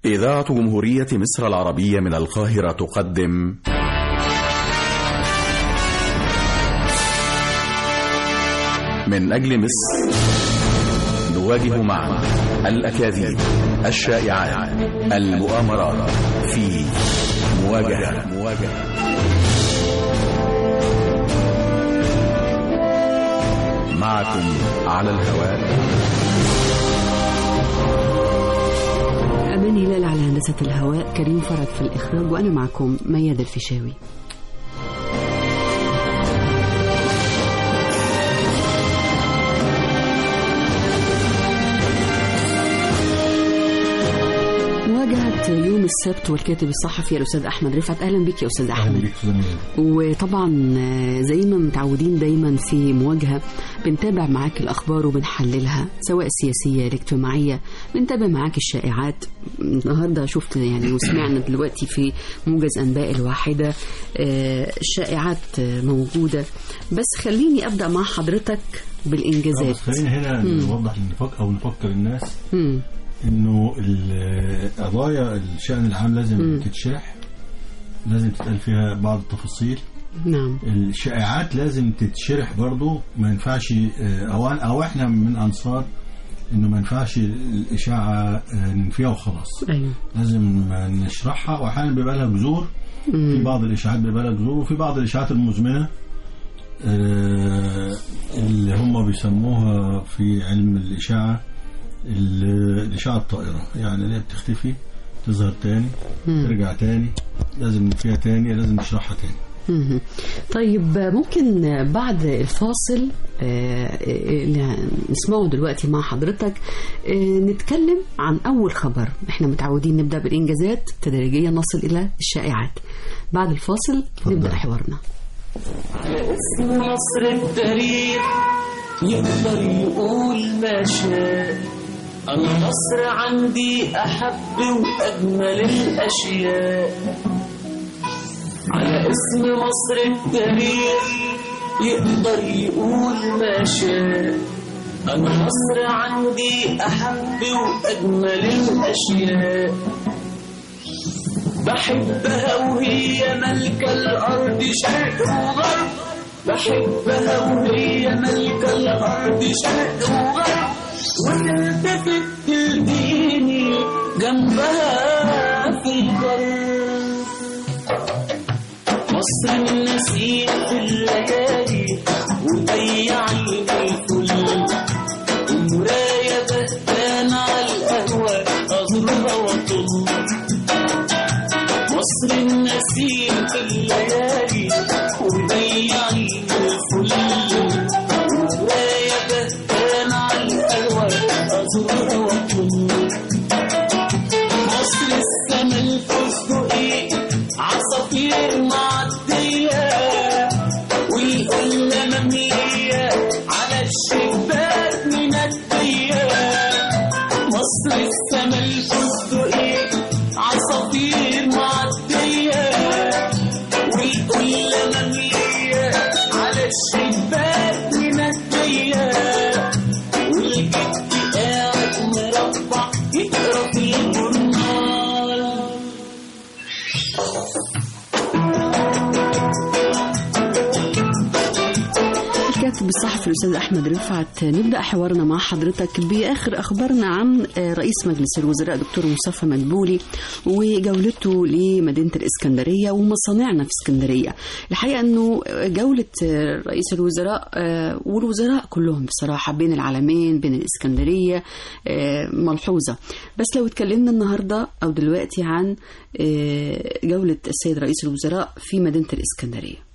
إذاعة جمهورية مصر العربية من القاهرة تقدم من أجل مصر نواجه معا الأكاذيب الشائعات المؤامرات في مواجهة مواجهة معكم على الهواء أمان هلال على هندسة الهواء كريم فرج في الإخراج وأنا معكم مياد الفيشاوي مواجهة يوم السبت والكاتب الصحفي الأستاذ أحمد رفعت أهلا بك يا أستاذ أحمد اهلا بيك استاذ ميادة. وطبعا آه، زي ما متعودين دايما في مواجهة بنتابع معاك الأخبار وبنحللها سواء السياسية الاجتماعية بنتابع معاك الشائعات النهاردة شفت يعني وسمعنا دلوقتي في موجز أنباء الواحدة آه، الشائعات آه، موجودة بس خليني أبدأ مع حضرتك آه، بالإنجازات بس خلينا هنا نوضح نفك او نفكر الناس مم. انه ال- قضايا الشان العام لازم تتشرح لازم تتقال فيها بعض التفاصيل نعم الشائعات لازم تتشرح برضو ما ينفعش آه، او او احنا من انصار انه ما ينفعش الاشاعه آه، ننفيها وخلاص أيوه لازم نشرحها واحيانا بيبقى لها جذور في بعض الاشاعات بيبقى لها جذور وفي بعض الاشاعات المزمنه آه، اللي هم بيسموها في علم الاشاعه ال- الاشاعه الطائره يعني اللي هي بتختفي تظهر تاني ترجع تاني لازم فيها تاني لازم نشرحها تاني مهم. طيب ممكن بعد الفاصل آه، اللي نسمعه دلوقتي مع حضرتك آه، نتكلم عن أول خبر احنا متعودين نبدأ بالإنجازات تدريجيا نصل إلى الشائعات بعد الفاصل نبدأ حوارنا اسم مصر التاريخ يقدر يقول ما شاء النصر عندي أحب وأجمل الأشياء على اسم مصر التاريخ يقدر يقول ما شاء النصر عندي أحب وأجمل الأشياء بحبها وهي ملكة الأرض شرق وغرب بحبها وهي ملكة الأرض شرق وغرب وتلتفت تلقيني جنبها في القلب مصر النسيم في الليالي وضيعي الفل ومراية بهتان على القهوة أضربها وأطل مصر النسيم في الليالي وضيعي الفل ومراية بهتان على القهوة أزورها وأطل مصر السما الفستقي عصافير معدية والقلة مملية على الشباك منادية مصر السما الفستقي عصافير معدية والقلة مملية على الشباك منادية والجد قاعد مربع يقرا في الجورنال الكاتب الصحفي الأستاذ أحمد رفعت نبدأ حوارنا مع حضرتك بآخر أخبارنا عن آه، رئيس مجلس الوزراء دكتور مصطفى مدبولي وجولته لمدينة الإسكندرية ومصانعنا في اسكندرية الحقيقة أنه جولة آه، رئيس الوزراء آه، والوزراء كلهم بصراحة بين العالمين بين الإسكندرية آه، ملحوظة بس لو اتكلمنا النهاردة أو دلوقتي عن آه، جولة السيد رئيس الوزراء في مدينة الإسكندرية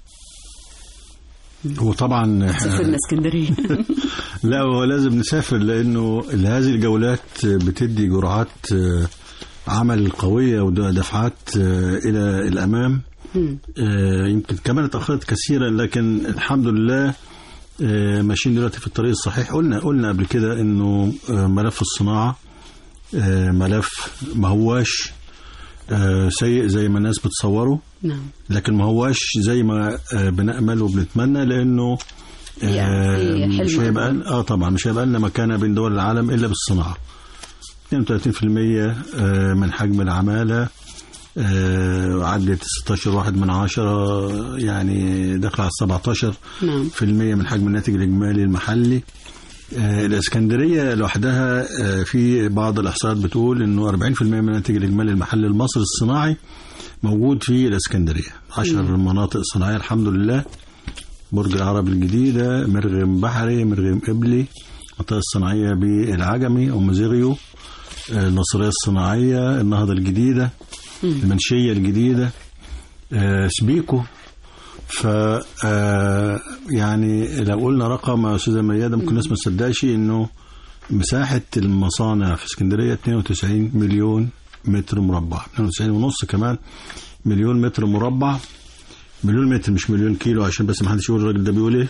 هو طبعا سافرنا اسكندرية لا هو لازم نسافر لانه هذه الجولات بتدي جرعات آه، عمل قويه ودفعات آه، الى الامام آه، يمكن كمان اتاخرت كثيرا لكن الحمد لله آه، ماشيين دلوقتي في الطريق الصحيح قلنا قلنا قبل كده انه آه، ملف الصناعه آه، ملف ما هواش آه، سيء زي ما الناس بتصوره نعم لكن ما هواش زي ما آه، بنأمل وبنتمنى لأنه يعني آه، حلم مش هيبقى أكبر. اه طبعا مش هيبقى لنا مكانه بين دول العالم الا بالصناعه آه، من حجم العمالة آه، عدت 16 واحد من عشرة يعني داخل على 17 نعم في المية من حجم الناتج الإجمالي المحلي آه، الإسكندرية لوحدها آه، في بعض الإحصاءات بتقول إنه 40% من الناتج الإجمالي المحلي المصري الصناعي موجود في الإسكندرية 10 مناطق صناعية الحمد لله برج العرب الجديدة مرغم بحري مرغم قبلي المنطقة الصناعية بالعجمي أم زيغيو آه، النصرية الصناعية النهضة الجديدة المنشية الجديدة آه، سبيكو ف آه، يعني لو قلنا رقم يا استاذه ميادة ممكن الناس ما تصدقش انه مساحه المصانع في اسكندريه 92 مليون متر مربع 92 ونص كمان مليون متر مربع مليون متر مش مليون كيلو عشان بس ما حدش يقول الراجل ده بيقول ايه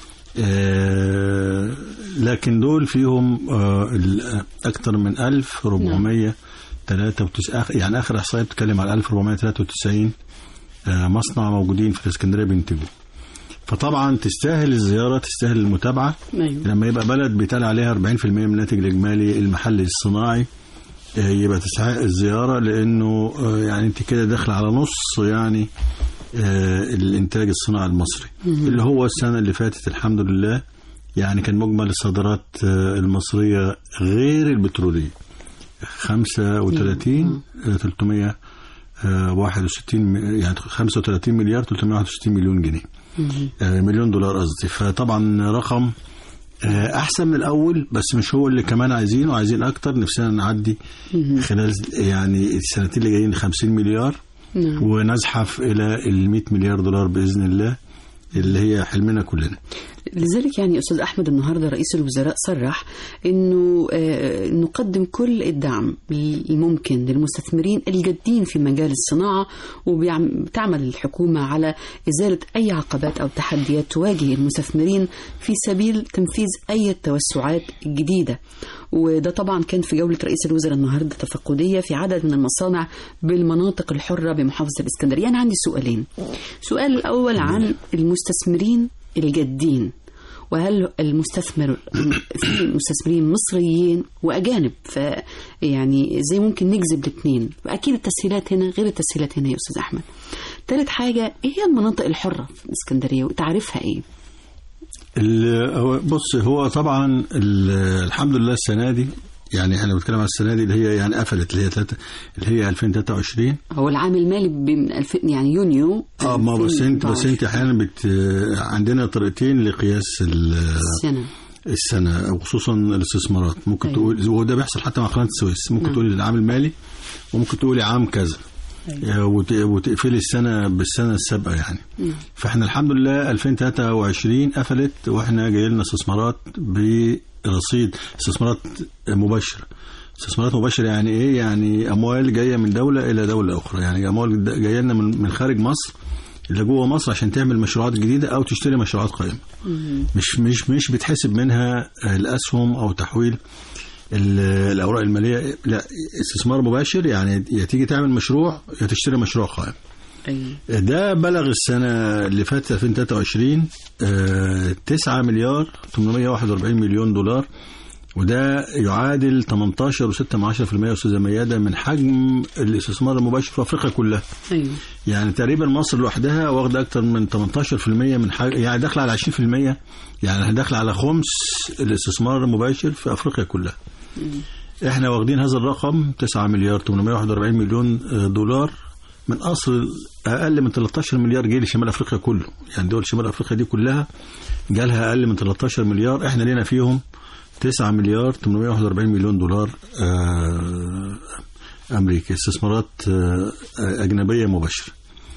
آه، لكن دول فيهم آه، ال- اكتر من 1493 آخر- يعني اخر احصائيه بتتكلم على 1493 آه، مصنع موجودين في الاسكندريه بينتجوا فطبعا تستاهل الزياره تستاهل المتابعه أيوة. لما يبقى بلد بيتقال عليها 40% من الناتج الاجمالي المحلي الصناعي آه، يبقى تستحق الزياره لانه آه، يعني انت كده داخل على نص يعني آه، الانتاج الصناعي المصري اللي هو السنه اللي فاتت الحمد لله يعني كان مجمل الصادرات آه، المصريه غير البتروليه 35 آه، 300 آه، 61 م- يعني 35 مليار 361 مليون جنيه آه، مليون دولار قصدي فطبعا رقم آه، احسن من الاول بس مش هو اللي كمان عايزينه عايزين اكتر نفسنا نعدي خلال يعني السنتين اللي جايين 50 مليار نعم. ونزحف الى ال 100 مليار دولار باذن الله اللي هي حلمنا كلنا لذلك يعني أستاذ أحمد النهاردة رئيس الوزراء صرح أنه آه، نقدم كل الدعم الممكن للمستثمرين الجادين في مجال الصناعة وبتعمل الحكومة على إزالة أي عقبات أو تحديات تواجه المستثمرين في سبيل تنفيذ أي توسعات جديدة وده طبعا كان في جولة رئيس الوزراء النهاردة تفقدية في عدد من المصانع بالمناطق الحرة بمحافظة الإسكندرية أنا عندي سؤالين السؤال الأول عن المستثمرين الجادين وهل المستثمر في مستثمرين مصريين واجانب ف يعني ازاي ممكن نجذب الاثنين واكيد التسهيلات هنا غير التسهيلات هنا يا استاذ احمد ثالث حاجه ايه هي المناطق الحره في الاسكندريه وتعريفها ايه ال- هو- بص هو طبعا ال- الحمد لله السنه دي يعني احنا بنتكلم على السنه دي اللي هي يعني قفلت اللي هي تلاتة- اللي هي 2023 هو العام المالي من 2000 يعني يونيو اه ما بس انت بس 2014 انت احيانا بت عندنا طريقتين لقياس ال- السنه السنه وخصوصا الاستثمارات ممكن أيوة. تقول وده بيحصل حتى مع قناه السويس ممكن نعم. تقولي العام المالي وممكن تقولي عام كذا آه، وت- وتقفلي السنه بالسنه السابقه يعني فاحنا الحمد لله 2023 قفلت واحنا جاي لنا استثمارات برصيد استثمارات مباشره استثمارات مباشره يعني ايه يعني اموال جايه من دوله الى دوله اخرى يعني اموال جايه لنا من من خارج مصر اللي جوه مصر عشان تعمل مشروعات جديده او تشتري مشروعات قائمه مش مش مش بتحسب منها الاسهم او تحويل ال- الاوراق الماليه لا استثمار مباشر يعني يا تيجي تعمل مشروع يا تشتري مشروع قائم ايوه ده بلغ السنة اللي فاتت 2023 آه، 9 مليار 841 مليون دولار وده يعادل 18.6% يا استاذه مياده من حجم الاستثمار المباشر في افريقيا كلها ايوه يعني تقريبا مصر لوحدها واخده اكتر من 18% من حاجة يعني داخله على 20% يعني داخله على خمس الاستثمار المباشر في افريقيا كلها احنا واخدين هذا الرقم 9 مليار 841 مليون آه، دولار من اصل اقل من 13 مليار جه لشمال افريقيا كله يعني دول شمال افريقيا دي كلها جالها اقل من 13 مليار احنا لينا فيهم 9 مليار 841 مليون دولار آه، امريكي استثمارات آه، اجنبيه مباشره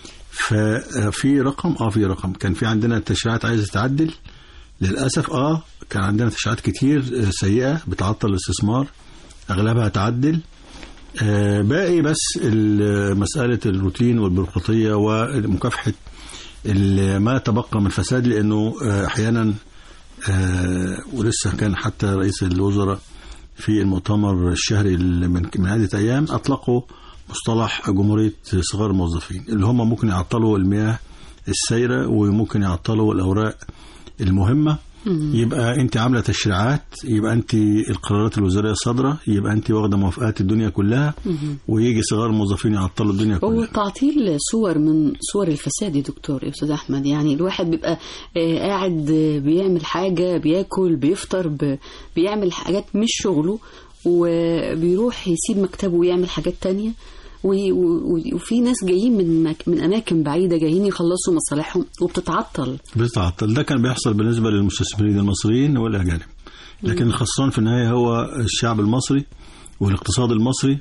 ففي رقم اه في رقم كان في عندنا تشريعات عايزه تتعدل للاسف اه كان عندنا تشريعات كتير آه، سيئه بتعطل الاستثمار اغلبها تعدل آه، باقي بس ال- مساله الروتين والبيروقراطيه ومكافحه ال- ما تبقى من فساد لانه آه، احيانا آه، ولسه كان حتى رئيس الوزراء في المؤتمر الشهري اللي من من عدة أيام أطلقوا مصطلح جمهورية صغار الموظفين اللي هم ممكن يعطلوا المياه السايرة وممكن يعطلوا الأوراق المهمة يبقى انت عامله تشريعات يبقى انت القرارات الوزاريه صادره يبقى انت واخده موافقات الدنيا كلها ويجي صغار الموظفين يعطلوا الدنيا هو كلها تعطيل صور من صور الفساد يا دكتور يا استاذ احمد يعني الواحد بيبقى آه، قاعد آه، بيعمل حاجه بياكل بيفطر ب- بيعمل حاجات مش شغله وبيروح يسيب مكتبه ويعمل حاجات تانية و- و- وفي ناس جايين من مك- من اماكن بعيده جايين يخلصوا مصالحهم وبتتعطل بتعطل ده كان بيحصل بالنسبه للمستثمرين المصريين والاجانب لكن الخسران في النهايه هو الشعب المصري والاقتصاد المصري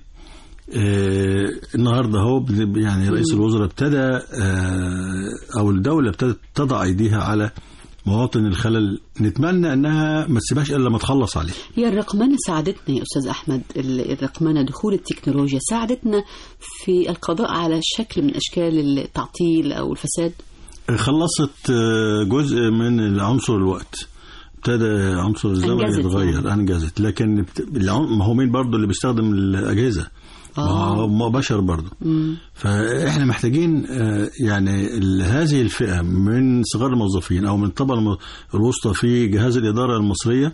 آه النهارده هو بن- يعني رئيس الوزراء ابتدى آه او الدوله ابتدت تضع ايديها على مواطن الخلل نتمنى انها ما تسيبهاش الا لما تخلص عليه هي الرقمنة ساعدتنا يا أستاذ أحمد ال- الرقمنة دخول التكنولوجيا ساعدتنا في القضاء على شكل من أشكال التعطيل أو الفساد خلصت آه، جزء من عنصر الوقت ابتدى عنصر الزمن أنجزت يتغير يعني. انجزت لكن بت- العن- ما هو مين برضه اللي بيستخدم الاجهزه ما آه. هو ما بشر برضه فاحنا محتاجين آه، يعني ال- هذه الفئه من صغار الموظفين او من الطبقه الم- الوسطى في جهاز الاداره المصريه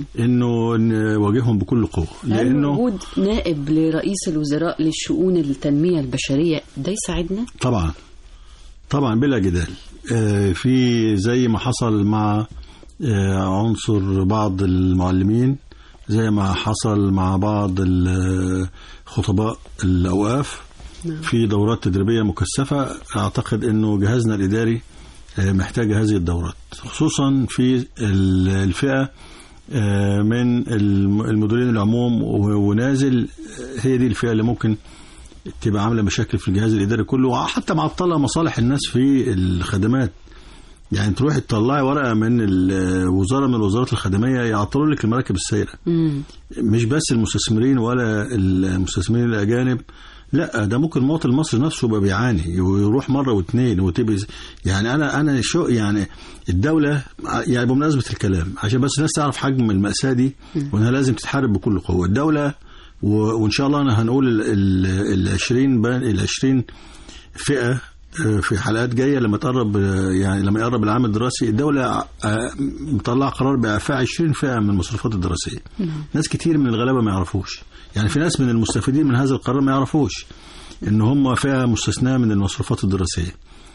انه نواجههم بكل قوه هل لانه وجود نائب لرئيس الوزراء للشؤون التنمية البشرية ده يساعدنا؟ طبعا طبعا بلا جدال آه، في زي ما حصل مع آه، عنصر بعض المعلمين زي ما حصل مع بعض ال- خطباء الأوقاف في دورات تدريبية مكثفة أعتقد أنه جهازنا الإداري آه، محتاج هذه الدورات خصوصا في ال- الفئة آه، من الم- المديرين العموم و- ونازل آه، هي دي الفئة اللي ممكن تبقى عامله مشاكل في الجهاز الاداري كله وحتى معطله مصالح الناس في الخدمات يعني تروحي تطلعي ورقه من الوزاره من الوزارات الخدميه يعطلوا لك المراكب السايره مم. مش بس المستثمرين ولا المستثمرين الاجانب لا ده ممكن المواطن المصري نفسه يبقى بيعاني ويروح مره واثنين وتبقى يعني انا انا شو يعني الدوله يعني بمناسبه الكلام عشان بس الناس تعرف حجم الماساه دي وانها لازم تتحارب بكل قوه الدوله و- وان شاء الله انا هنقول ال- ال ال 20 بان- ال 20 فئه آه، في حلقات جايه لما تقرب آه، يعني لما يقرب العام الدراسي الدوله آه، مطلعه قرار باعفاء 20 فئه من المصروفات الدراسيه ناس كتير من الغلابه ما يعرفوش يعني في ناس من المستفيدين من هذا القرار ما يعرفوش ان هم فئه مستثناه من المصروفات الدراسيه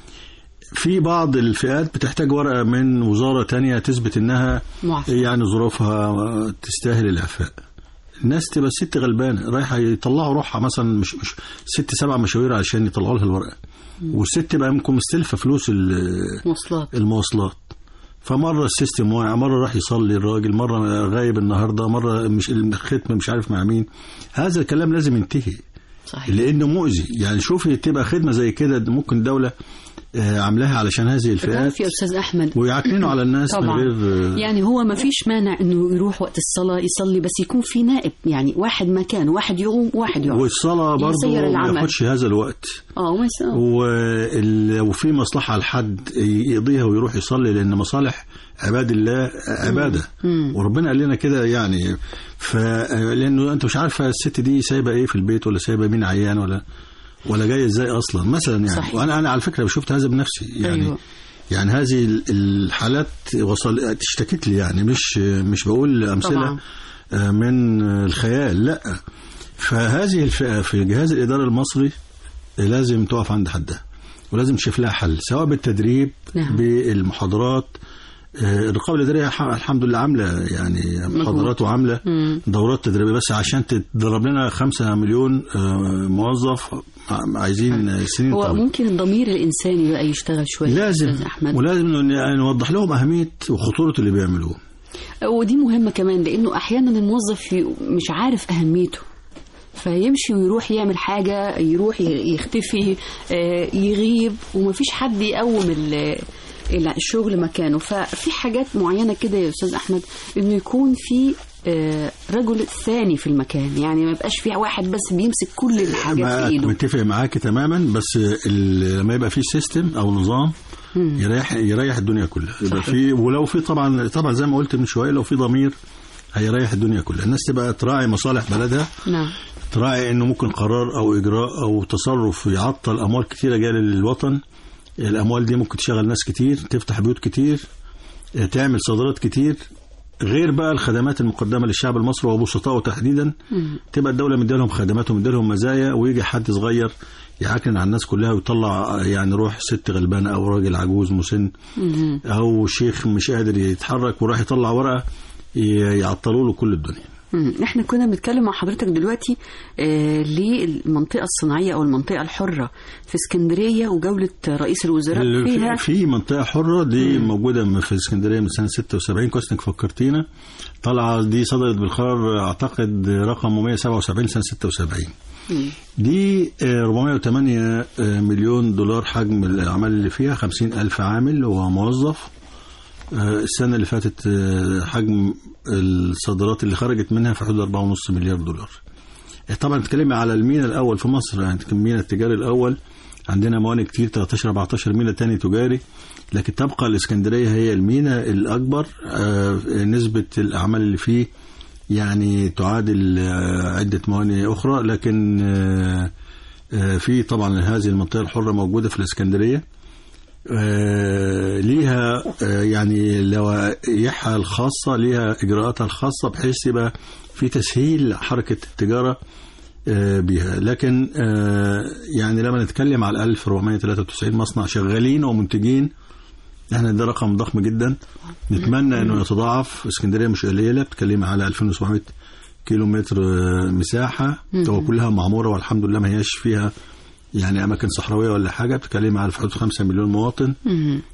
في بعض الفئات بتحتاج ورقه من وزاره تانية تثبت انها معفى. يعني ظروفها تستاهل الاعفاء الناس تبقى ست غلبانه رايحه يطلعوا روحها مثلا مش مش ست سبع مشاوير عشان يطلعوا لها الورقه والست تبقى يمكن مستلفه فلوس ال- مواصلات المواصلات فمره السيستم واقع مره راح يصلي الراجل مره غايب النهارده مره مش الختم مش عارف مع مين هذا الكلام لازم ينتهي صحيح لانه مؤذي يعني شوفي تبقى خدمه زي كده ممكن الدوله آه، عاملاها علشان هذه الفئات تعرف يا أستاذ أحمد ويعكننوا على الناس من طبعا غير آه، يعني هو ما فيش مانع انه يروح وقت الصلاه يصلي بس يكون في نائب يعني واحد مكان واحد يقوم واحد يقعد والصلاه برضه يسير ما العمل. ياخدش هذا الوقت اه وما يس- آه. وال- وفي مصلحة لحد يقضيها ويروح يصلي لأن مصالح عباد الله عبادة وربنا قال لنا كده يعني ف لأنه أنت مش عارفة الست دي سايبة إيه في البيت ولا سايبة مين عيان ولا ولا جاية إزاي أصلا مثلا يعني صحيح. وأنا أنا على فكرة شفت هذا بنفسي يعني أيوة. يعني هذه ال- الحالات وصل اشتكت لي يعني مش مش بقول أمثلة طبعا. آه، من الخيال لا فهذه الفئة في جهاز الإدارة المصري لازم تقف عند حدها ولازم تشوف لها حل سواء بالتدريب نعم. بالمحاضرات آه، الرقابة الإدارية ح- الحمد لله عاملة يعني محاضرات وعاملة دورات تدريبية بس عشان تضرب لنا خمسة مليون آه، موظف ع- عايزين سنين هو طويلة. ممكن الضمير الانساني بقى يشتغل شويه يا لازم أستاذ احمد ولازم ن- نوضح لهم أهمية وخطورة اللي بيعملوه ودي مهمه كمان لانه احيانا الموظف ي- مش عارف اهميته فيمشي ويروح يعمل حاجه يروح ي- يختفي آه، يغيب ومفيش حد يقوم ال- ال- الشغل مكانه ففي حاجات معينه كده يا استاذ احمد انه يكون في آه، رجل ثاني في المكان يعني ما يبقاش في واحد بس بيمسك كل الحاجات في معاك ايده متفق معاك تماما بس ال- لما يبقى في سيستم او نظام يريح يريح الدنيا كلها يبقى في ولو في طبعا طبعا زي ما قلت من شويه لو في ضمير هيريح الدنيا كلها الناس تبقى تراعي مصالح بلدها نعم تراعي انه ممكن قرار او اجراء او تصرف يعطل اموال كتيره جايه للوطن الاموال دي ممكن تشغل ناس كتير تفتح بيوت كتير آه، تعمل صادرات كتير غير بقى الخدمات المقدمه للشعب المصري وبسطائه تحديدا تبقى الدوله مديها لهم خدمات ومديها لهم مزايا ويجي حد صغير يعكنن على الناس كلها ويطلع آه، يعني روح ست غلبانه او راجل عجوز مسن او شيخ مش قادر يتحرك وراح يطلع ورقه ي- يعطلوا له كل الدنيا مم. احنا كنا بنتكلم مع حضرتك دلوقتي آه للمنطقة الصناعية أو المنطقة الحرة في اسكندرية وجولة رئيس الوزراء ال- فيها في في منطقه حره دي موجوده في اسكندريه من سنه 76 كويس انك فكرتينا طالعه دي صدرت بالقرار اعتقد رقم 177 سنه 76 دي آه، 408 آه، مليون دولار حجم الاعمال اللي فيها 50 الف عامل وموظف آه، السنه اللي فاتت آه، حجم الصادرات اللي خرجت منها في حدود 4.5 مليار دولار طبعا بتتكلمي على المينا الاول في مصر يعني المينا التجاري الاول عندنا موانئ كتير 13 14 مينا تاني تجاري لكن تبقى الاسكندريه هي المينا الاكبر آه، نسبه الاعمال اللي فيه يعني تعادل آه، عده موانئ اخرى لكن آه، آه، في طبعا هذه المنطقه الحره موجوده في الاسكندريه آه، ليها آه، يعني لوائحها الخاصة ليها إجراءاتها الخاصة بحيث يبقى في تسهيل حركة التجارة آه، بها لكن آه، يعني لما نتكلم على 1493 مصنع شغالين ومنتجين احنا ده رقم ضخم جدا نتمنى انه يتضاعف اسكندريه مش قليله بتتكلم على 2700 كيلو متر آه، مساحه وكلها معموره والحمد لله ما هياش فيها يعني اماكن صحراويه ولا حاجه بتتكلم على في حدود 5 مليون مواطن ال-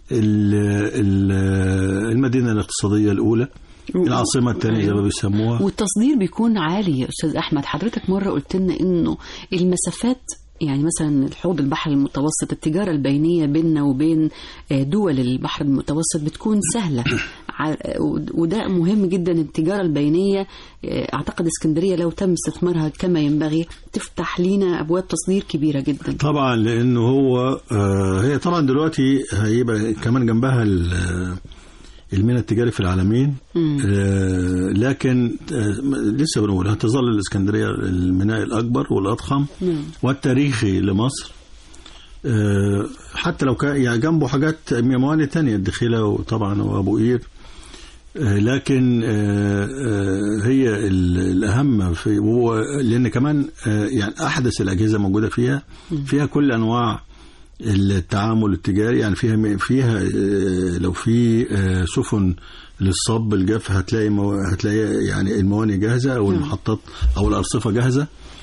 ال- المدينه الاقتصاديه الاولى العاصمه الثانيه زي ما بيسموها والتصدير بيكون عالي يا أستاذ أحمد حضرتك مرة قلت لنا إنه المسافات يعني مثلا الحوض البحر المتوسط التجارة البينية بيننا وبين آه، دول البحر المتوسط بتكون سهلة ع- وده مهم جدا التجارة البينية آه، أعتقد اسكندرية لو تم استثمارها كما ينبغي تفتح لينا أبواب تصدير كبيرة جدا طبعا لانه هو آه، هي طبعا دلوقتي هيبقى كمان جنبها ال- الميناء التجاري في العالمين آه، لكن آه، لسه بنقول هتظل الاسكندريه الميناء الاكبر والاضخم والتاريخي لمصر آه، حتى لو كان يعني جنبه حاجات موانئ تانية الدخيلة وطبعا وابو قير آه، لكن آه، آه، هي ال- الأهم في وهو لأن كمان آه، يعني أحدث الأجهزة موجودة فيها فيها كل أنواع التعامل التجاري يعني فيها فيها آه، لو في آه، سفن للصب الجاف هتلاقي مو هتلاقي يعني الموانئ جاهزة أو المحطات أو الأرصفة جاهزة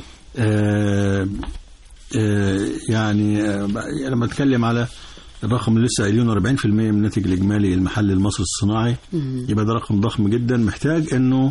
آه، آه، يعني آه، لما اتكلم على الرقم اللي لسه قايلينه 40% من الناتج الاجمالي المحلي المصري الصناعي يبقى ده رقم ضخم جدا محتاج انه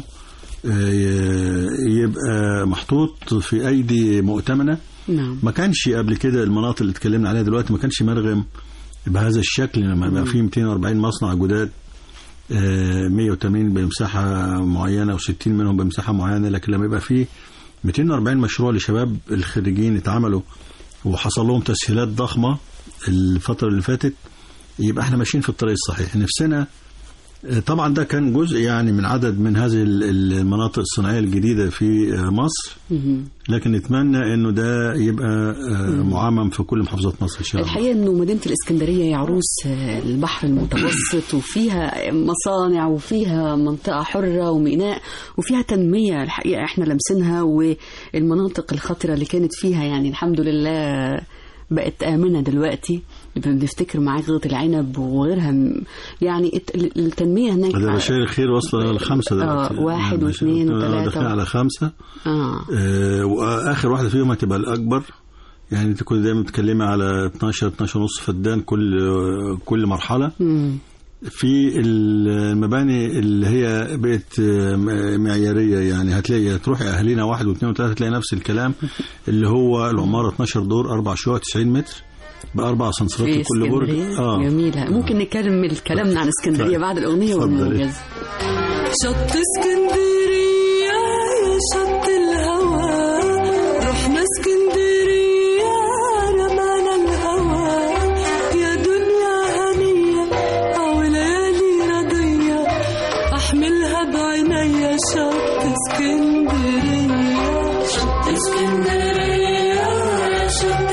آه، يبقى محطوط في ايدي مؤتمنه نعم ما كانش قبل كده المناطق اللي اتكلمنا عليها دلوقتي ما كانش مرغم بهذا الشكل لما يبقى فيه 240 مصنع جداد آه، 180 بمساحة معينة و60 منهم بمساحة معينة لكن لما يبقى فيه 240 مشروع لشباب الخريجين اتعملوا وحصل لهم تسهيلات ضخمة الفترة اللي فاتت يبقى احنا ماشيين في الطريق الصحيح نفسنا آه، طبعا ده كان جزء يعني من عدد من هذه ال- المناطق الصناعية الجديدة في آه، مصر مهم. لكن نتمنى انه ده يبقى آه، معمم في كل محافظات مصر ان شاء الله الحقيقة أنه مدينة الإسكندرية هي عروس آه، البحر المتوسط وفيها مصانع وفيها منطقة حرة وميناء وفيها تنمية الحقيقة إحنا لمسنها والمناطق الخطرة اللي كانت فيها يعني الحمد لله بقت آمنة دلوقتي بنفتكر معاك غيط العنب وغيرها م- يعني الت- التنمية هناك ده بشاير الخير واصله لخمسه دلوقتي آه، واحد يعني واثنين بشاير- وثلاثة. داخلين على خمسه آه. آه، واخر واحده فيهم هتبقى الاكبر يعني انت كنت دايما بتتكلمي على 12 12 ونص فدان كل آه، كل مرحله مم. في المباني اللي هي بقت آه، م- معياريه يعني هتلاقي تروحي اهالينا واحد واثنين وثلاثه تلاقي نفس الكلام اللي هو العماره 12 دور اربع شقق 90 متر باربع اسانسيرات في لكل برج اسكندرية جميلة ممكن نكمل كلامنا عن اسكندرية طيب. بعد الأغنية اتفضلي. والموجز شط اسكندرية يا شط الهوى رحنا اسكندرية رمانا الهوى يا دنيا هنية أو ليالي رضية أحملها بعينيا شط اسكندرية شط اسكندرية يا شط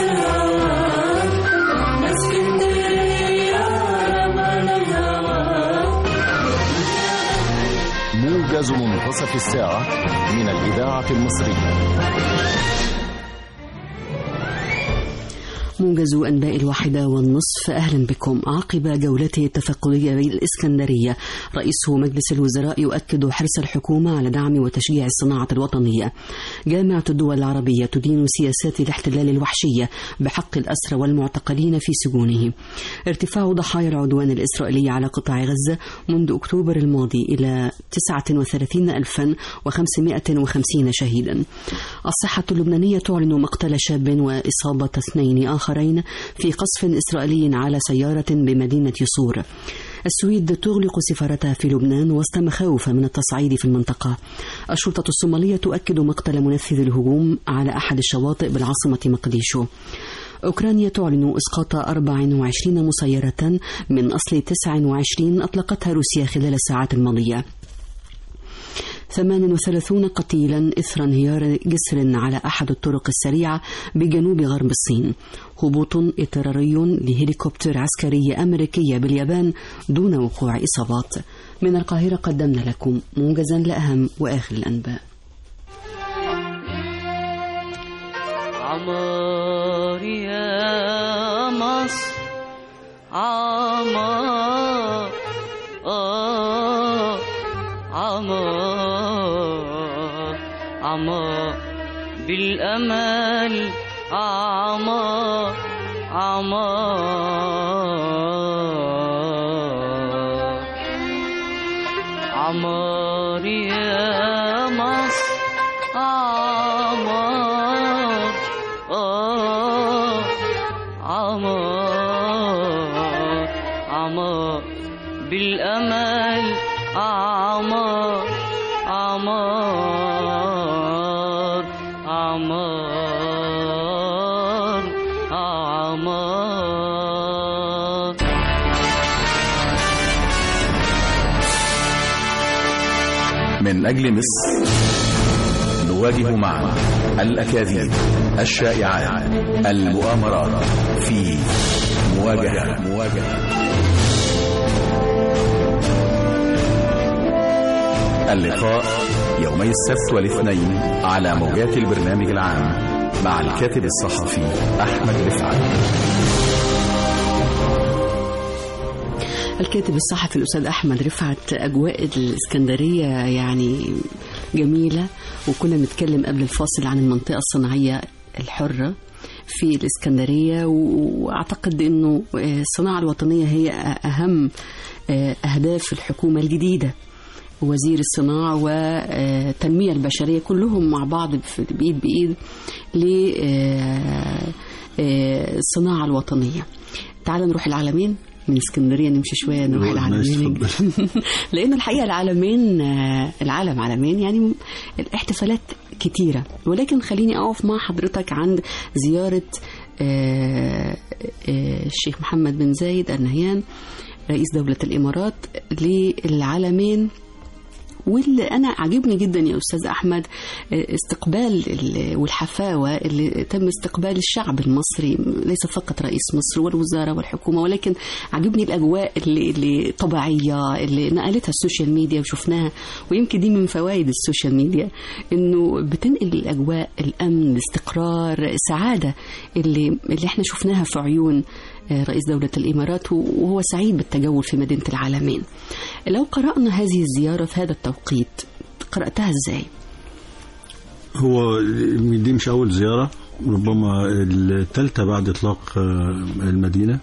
الهوى رحنا اسكندرية رمانا الهوى منتصف الساعة من الإذاعة المصرية موجز أنباء الواحدة والنصف أهلا بكم عقب جولته التفقدية بالإسكندرية رئيس مجلس الوزراء يؤكد حرص الحكومة على دعم وتشجيع الصناعة الوطنية جامعة الدول العربية تدين سياسات الاحتلال الوحشية بحق الأسرى والمعتقلين في سجونه ارتفاع ضحايا العدوان الإسرائيلي على قطاع غزة منذ أكتوبر الماضي إلى 39550 شهيدا الصحة اللبنانية تعلن مقتل شاب وإصابة اثنين آخرين في قصف إسرائيلي على سيارة بمدينة صور السويد تغلق سفارتها في لبنان وسط مخاوف من التصعيد في المنطقة الشرطة الصومالية تؤكد مقتل منفذ الهجوم على أحد الشواطئ بالعاصمة مقديشو أوكرانيا تعلن إسقاط 24 مسيرة من أصل 29 أطلقتها روسيا خلال الساعات الماضية 38 قتيلا إثر انهيار جسر على أحد الطرق السريعة بجنوب غرب الصين هبوط اضطراري لهليكوبتر عسكرية أمريكية باليابان دون وقوع إصابات من القاهرة قدمنا لكم موجزا لأهم وآخر الأنباء عمار يا مصر عمار آه عمار عمار بالأمل عمار عمار عمار يا مصر عمار آه عمار عمار بالأمل عمار عمار عمار عمار من أجل مصر نواجه معا الأكاذيب الشائعات المؤامرات في مواجهة مواجهة اللقاء يومي السبت والاثنين على موجات البرنامج العام مع الكاتب الصحفي أحمد رفعت الكاتب الصحفي الأستاذ أحمد رفعت أجواء الإسكندرية يعني جميلة وكنا بنتكلم قبل الفاصل عن المنطقة الصناعية الحرة في الإسكندرية وأعتقد أنه الصناعة الوطنية هي أهم أهداف الحكومة الجديدة وزير الصناعة والتنمية البشرية كلهم مع بعض في- بإيد بإيد للصناعة الوطنية تعال نروح العالمين من اسكندريه نمشي شويه نروح ماشي، العالمين اتفضل. لانه الحقيقه العالمين آه، العالم عالمين يعني الاحتفالات كتيره ولكن خليني اقف مع حضرتك عند زياره آه، آه، الشيخ محمد بن زايد النهيان رئيس دوله الامارات للعالمين واللي انا عاجبني جدا يا استاذ احمد استقبال ال- والحفاوه اللي تم استقبال الشعب المصري ليس فقط رئيس مصر والوزاره والحكومه ولكن عاجبني الاجواء اللي, اللي طبيعيه اللي نقلتها السوشيال ميديا وشفناها ويمكن دي من فوائد السوشيال ميديا انه بتنقل الاجواء الامن الاستقرار السعاده اللي اللي احنا شفناها في عيون آه، رئيس دولة الإمارات وهو سعيد بالتجول في مدينة العالمين لو قرأنا هذه الزيارة في هذا التوقيت قرأتها إزاي؟ هو دي مش أول زيارة ربما الثالثة بعد إطلاق آه، المدينة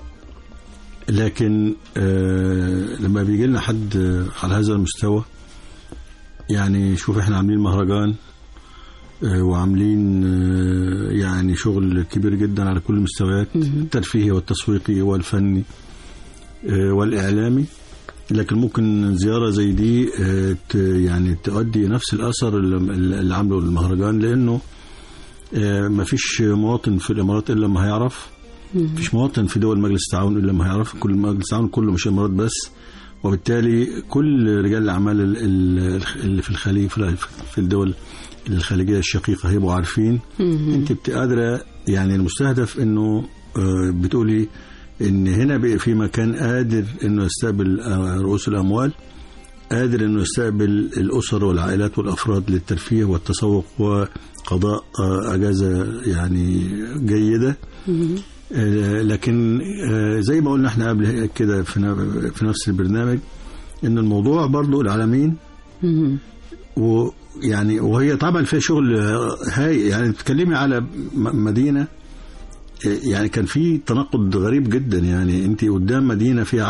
لكن آه، لما بيجي لنا حد آه، على هذا المستوى يعني شوف احنا عاملين مهرجان آه، وعاملين آه، يعني شغل كبير جدا على كل المستويات الترفيهي والتسويقي والفني آه، والإعلامي لكن ممكن زيارة زي دي آه، ت- يعني تؤدي نفس الأثر اللي اللي عامله المهرجان لأنه آه، مفيش مواطن في الإمارات إلا لما هيعرف مفيش مواطن في دول مجلس التعاون إلا لما هيعرف كل مجلس التعاون كله مش الإمارات بس وبالتالي كل رجال الأعمال ال- ال- اللي في الخليج في في الدول الخليجية الشقيقة هيبقوا عارفين أنت بت- قادرة يعني المستهدف إنه آه، بتقولي ان هنا بقى في مكان قادر انه يستقبل آه، رؤوس الاموال قادر انه يستقبل الاسر والعائلات والافراد للترفيه والتسوق وقضاء آه، اجازه يعني جيده آه، لكن آه، زي ما قلنا احنا قبل كده في ن- في نفس البرنامج ان الموضوع برضو العالمين مم. ويعني وهي طبعا فيها شغل آه، هاي يعني بتتكلمي على م- مدينه آه، يعني كان في تناقض غريب جدا يعني انت قدام مدينه فيها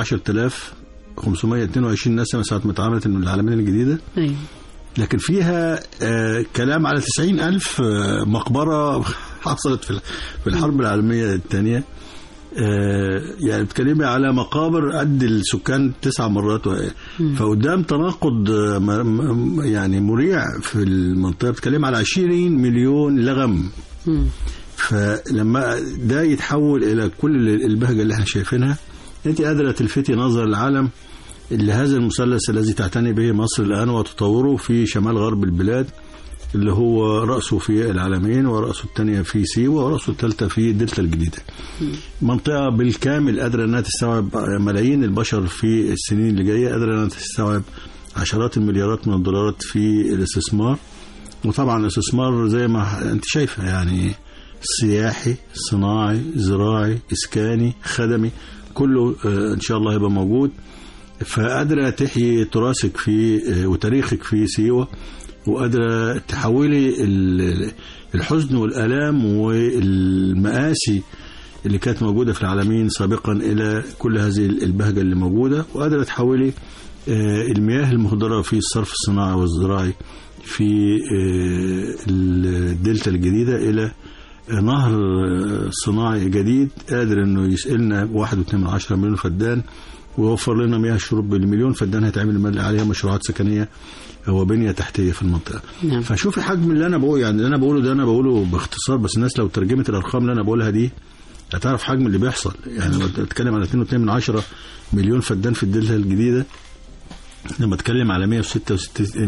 10522 نسمه ساعه ما اتعملت من العالمين الجديده أيوة. لكن فيها آه، كلام على 90 ألف آه، مقبرة حصلت في ال- في الحرب العالمية الثانية آه، يعني بتكلمي على مقابر قد السكان تسع مرات و- فقدام تناقض آه، م- م- يعني مريع في المنطقة بتكلم على 20 مليون لغم مم. فلما ده يتحول الى كل البهجه اللي احنا شايفينها انت قادره تلفتي نظر العالم لهذا المثلث الذي تعتني به مصر الان وتطوره في شمال غرب البلاد اللي هو رأسه في العالمين ورأسه الثانية في سيوة ورأسه الثالثة في دلتا الجديدة منطقة بالكامل قادرة أنها تستوعب ملايين البشر في السنين اللي جاية قادرة أنها تستوعب عشرات المليارات من الدولارات في الاستثمار وطبعا الاستثمار زي ما انت شايفه يعني سياحي صناعي زراعي اسكاني خدمي كله آه، ان شاء الله هيبقى موجود فقادره تحيي تراثك في آه، وتاريخك في سيوه وقادره تحولي ال- الحزن والالام والمآسي اللي كانت موجوده في العالمين سابقا الى كل هذه البهجه اللي موجوده وقادره تحولي آه، المياه المهدره في الصرف الصناعي والزراعي في آه، الدلتا الجديدة إلى نهر آه، صناعي جديد قادر انه يسقلنا 1.2 مليون فدان ويوفر لنا مياه الشرب بالمليون فدان هيتعمل عليها مشروعات سكنيه وبنيه تحتيه في المنطقه. نعم. فشوفي حجم اللي انا بقول يعني اللي انا بقوله ده انا بقوله باختصار بس الناس لو ترجمت الارقام اللي انا بقولها دي هتعرف حجم اللي بيحصل يعني لما تتكلم على 2.2 من عشرة مليون فدان في الدلتا الجديده لما اتكلم على 166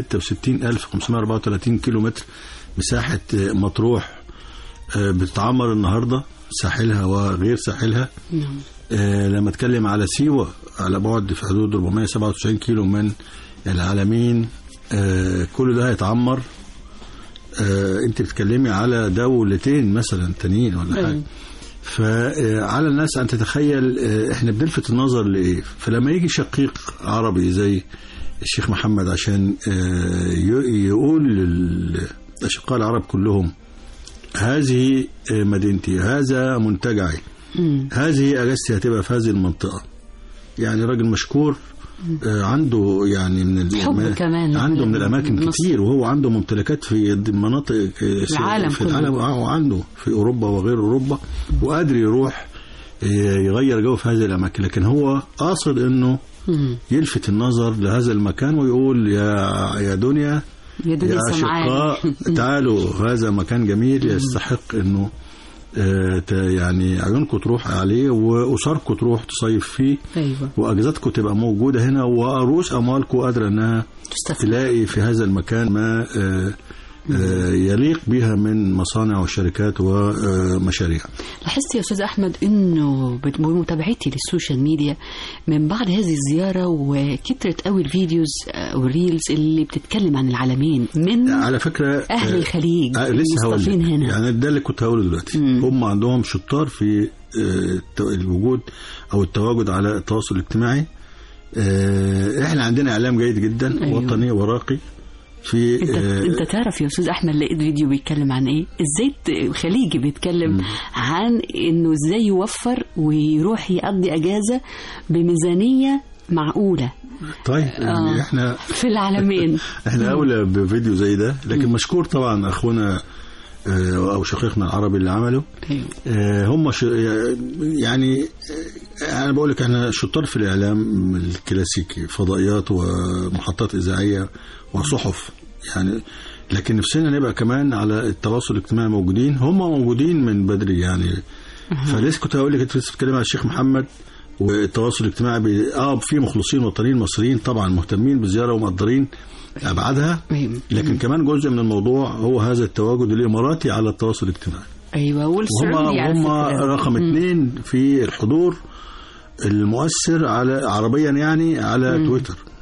166534 كيلو متر مساحه آه، مطروح آه، بتتعمر النهارده ساحلها وغير ساحلها نعم. آه، لما اتكلم على سيوه على بعد في حدود 497 كيلو من العالمين آه، كل ده هيتعمر آه، انت بتتكلمي على دولتين مثلا تانيين ولا حاجه أيوة. فعلى الناس ان تتخيل آه، احنا بنلفت النظر لايه فلما يجي شقيق عربي زي الشيخ محمد عشان آه، ي- يقول للاشقاء العرب كلهم هذه آه، مدينتي هذا منتجعي مم. هذه اجازتي هتبقى في هذه المنطقه يعني راجل مشكور آه، عنده يعني من حب الأما- كمان عنده من الاماكن مصر. كتير وهو عنده ممتلكات في المناطق آه، العالم في كله. العالم آه، وعنده في اوروبا وغير اوروبا وقادر يروح آه، يغير جو في هذه الاماكن لكن هو قاصد انه مم. يلفت النظر لهذا المكان ويقول يا يا دنيا يا دنيا يا سمعان أشقاء تعالوا هذا مكان جميل يستحق انه آه، ت- يعني عيونكم تروح عليه واسركم تروح تصيف فيه ايوه واجازاتكم تبقى موجوده هنا ورؤوس اموالكم قادره انها تستثمر تلاقي في هذا المكان ما آه، آه، يليق بها من مصانع وشركات ومشاريع لاحظت يا استاذ احمد انه بت- بمتابعتي للسوشيال ميديا من بعد هذه الزياره وكترت قوي الفيديوز آه، والريلز اللي بتتكلم عن العالمين من على فكره اهل آه، الخليج آه، لسه هقول لك. المصطفين هنا يعني ده اللي كنت هقوله دلوقتي مم. هم عندهم شطار في آه، الت- الوجود او التواجد على التواصل الاجتماعي آه، احنا عندنا اعلام جيد جدا أيوه. وطني وراقي في انت آه، انت تعرف يا استاذ احمد لقيت فيديو بيتكلم عن ايه ازاي ت- خليجي بيتكلم عن انه ازاي يوفر ويروح يقضي اجازه بميزانيه معقوله طيب يعني آه. احنا في العالمين احنا اولى بفيديو زي ده لكن مشكور طبعا اخونا آه، او شقيقنا العربي اللي عمله أيوه. آه، هم ش... يعني آه، انا بقول لك احنا شطار في الاعلام الكلاسيكي فضائيات ومحطات اذاعيه وصحف يعني لكن نفسنا نبقى كمان على التواصل الاجتماعي موجودين هم موجودين من بدري يعني فلسه كنت هقول لك انت لسه بتتكلم على الشيخ محمد والتواصل الاجتماعي بي... اه في مخلصين وطنيين مصريين طبعا مهتمين بالزياره ومقدرين ابعادها أيوه. لكن كمان جزء من الموضوع هو هذا التواجد الاماراتي على التواصل الاجتماعي ايوه وهم والسعودي على هم فكرة. رقم اثنين في الحضور المؤثر على عربيا يعني على تويتر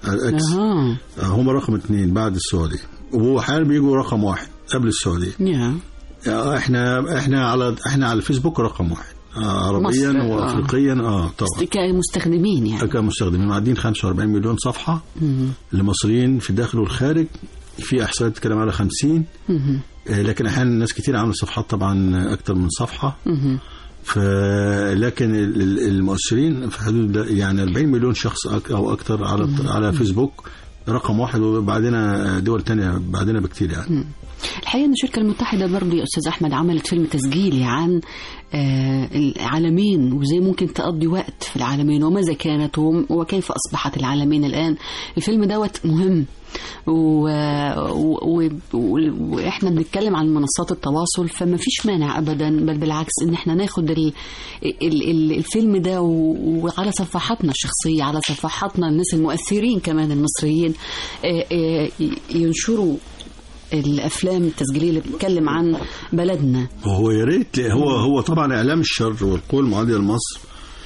اكس اها هم رقم اثنين بعد السعوديه وحاليا بيجوا رقم واحد قبل السعوديه يا احنا احنا على احنا على الفيسبوك رقم واحد آه، عربيا مصر، آه. وافريقيا اه طبعا كمستخدمين يعني كمستخدمين معدين 45 مليون صفحه مهم. لمصريين في الداخل والخارج في احصائيات بتتكلم على 50 مهم. آه، لكن احيانا ناس كتير عامله صفحات طبعا اكتر من صفحه مهم. ف لكن ال- ال- المؤثرين في حدود ده يعني 40 مليون شخص أك- او اكتر على على فيسبوك رقم واحد وبعدين دول تانية بعدين بكتير يعني الحقيقة أن الشركة المتحدة برضو يا أستاذ أحمد عملت فيلم تسجيلي عن آه، العالمين وإزاي ممكن تقضي وقت في العالمين وماذا كانت وم- وكيف أصبحت العالمين الآن الفيلم دوت مهم و... و... و... و... واحنا بنتكلم عن منصات التواصل فما فيش مانع ابدا بل بالعكس ان احنا ناخد ال... ال... ال... الفيلم ده و... وعلى صفحاتنا الشخصيه على صفحاتنا الناس المؤثرين كمان المصريين آه، آه، ينشروا الافلام التسجيليه اللي بتتكلم عن بلدنا وهو يا ريت هو هو طبعا اعلام الشر والقوى المعاديه لمصر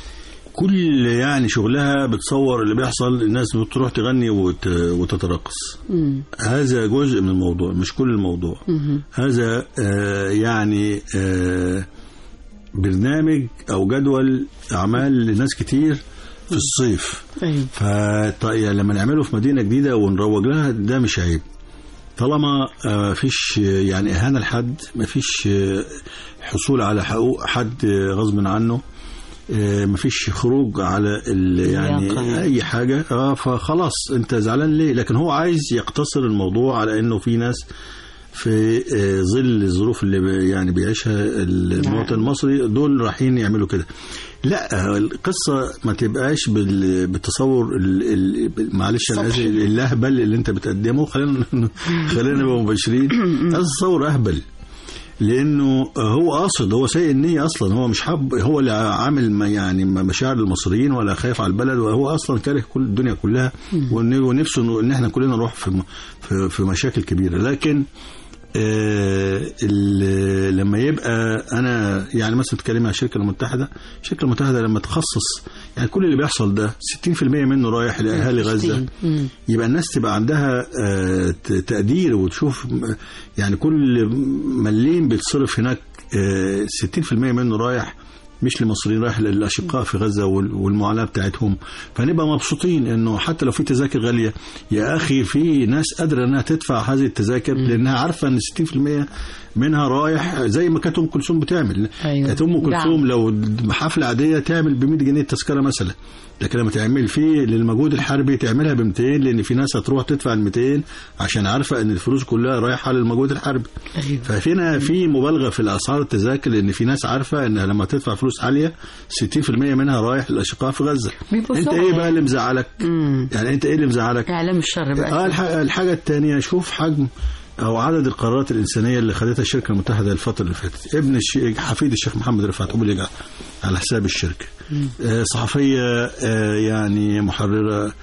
كل يعني شغلها بتصور اللي بيحصل الناس بتروح تغني وت... وتترقص مم. هذا جزء من الموضوع مش كل الموضوع مهم. هذا آه يعني آه برنامج او جدول اعمال لناس كتير في الصيف ايوه ف لما نعمله في مدينه جديده ونروج لها ده مش عيب طالما آه، مفيش آه، يعني اهانه لحد مفيش آه، حصول على حقوق حد آه، غصب عنه آه، مفيش خروج على ال- يعني اللياقة. اي حاجه اه فخلاص انت زعلان ليه لكن هو عايز يقتصر الموضوع على انه في ناس في آه، ظل الظروف اللي بي- يعني بيعيشها المواطن المصري دول رايحين يعملوا كده لا القصه ما تبقاش بال- بالتصور ال- ال- معلش انا اسف سطحي. اللهبل اللي انت بتقدمه خلينا خلينا نبقى مباشرين هذا تصور اهبل لانه هو قاصد هو سيء النيه اصلا هو مش حب هو اللي عامل ما يعني ما مشاعر المصريين ولا خايف على البلد وهو اصلا كاره كل الدنيا كلها وإن- ونفسه إنه- ان احنا كلنا نروح في م- في, في مشاكل كبيره لكن آه ال- لما يبقى انا يعني مثلا تتكلم عن الشركه المتحده الشركه المتحده لما تخصص يعني كل اللي بيحصل ده 60% منه رايح لاهالي غزه مم. يبقى الناس تبقى عندها آه، ت- تقدير وتشوف م- يعني كل مليم بيتصرف هناك آه، 60% منه رايح مش لمصريين رايح للاشقاء في غزه وال- والمعاناه بتاعتهم فنبقى مبسوطين انه حتى لو في تذاكر غاليه يا اخي في ناس قادره انها تدفع هذه التذاكر لانها عارفه ان 60% منها رايح زي ما كانت ام كلثوم بتعمل أيوة. كانت ام كلثوم دعم. لو حفله عاديه تعمل ب 100 جنيه التذكره مثلا لكن لما تعمل فيه للمجهود الحربي تعملها ب 200 لان في ناس هتروح تدفع ال 200 عشان عارفه ان الفلوس كلها رايحه للمجهود الحربي أيوة. ففينا في مبالغه في الاسعار التذاكر لان في ناس عارفه ان لما تدفع فلوس عاليه 60% منها رايح للاشقاء في غزه بيبقوا انت سرعة ايه بقى يعني. اللي مزعلك مم. يعني انت ايه اللي مزعلك اعلام الشر بقى اه الح- الحاجه الثانيه شوف حجم او عدد القرارات الانسانيه اللي خدتها الشركه المتحده الفتره اللي فاتت ابن الشيخ حفيد الشيخ محمد رفعت هو اللي جه على حساب الشركه آه صحفيه آه يعني محرره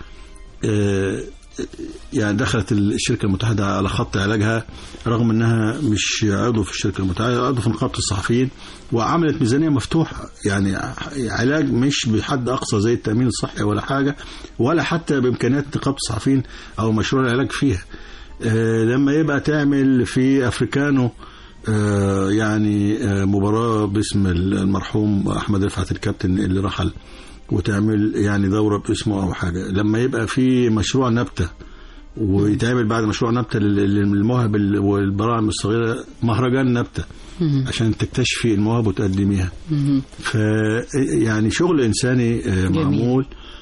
آه يعني دخلت الشركه المتحده على خط علاجها رغم انها مش عضو في الشركه المتحده عضو في نقابه الصحفيين وعملت ميزانيه مفتوحه يعني علاج مش بحد اقصى زي التامين الصحي ولا حاجه ولا حتى بامكانيات نقابه الصحفيين او مشروع العلاج فيها آه، لما يبقى تعمل في افريكانو آه، يعني آه، مباراه باسم المرحوم احمد رفعت الكابتن اللي رحل وتعمل يعني دوره باسمه او حاجه لما يبقى في مشروع نبته ويتعمل بعد مشروع نبته لل- للمواهب ال- والبراعم الصغيره مهرجان نبته عشان تكتشفي المواهب وتقدميها مم. ف يعني شغل انساني آه، جميل. معمول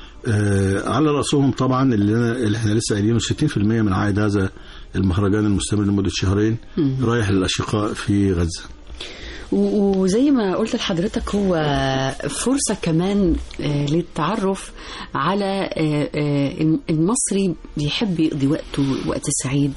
آه، على راسهم طبعا اللي, أنا اللي احنا لسه قايلينه 60% من عائد هذا المهرجان المستمر لمده شهرين رايح للاشقاء في غزه و- وزي ما قلت لحضرتك هو فرصة كمان آه، للتعرف على آه، آه، الم- المصري بيحب يقضي وقته وقت سعيد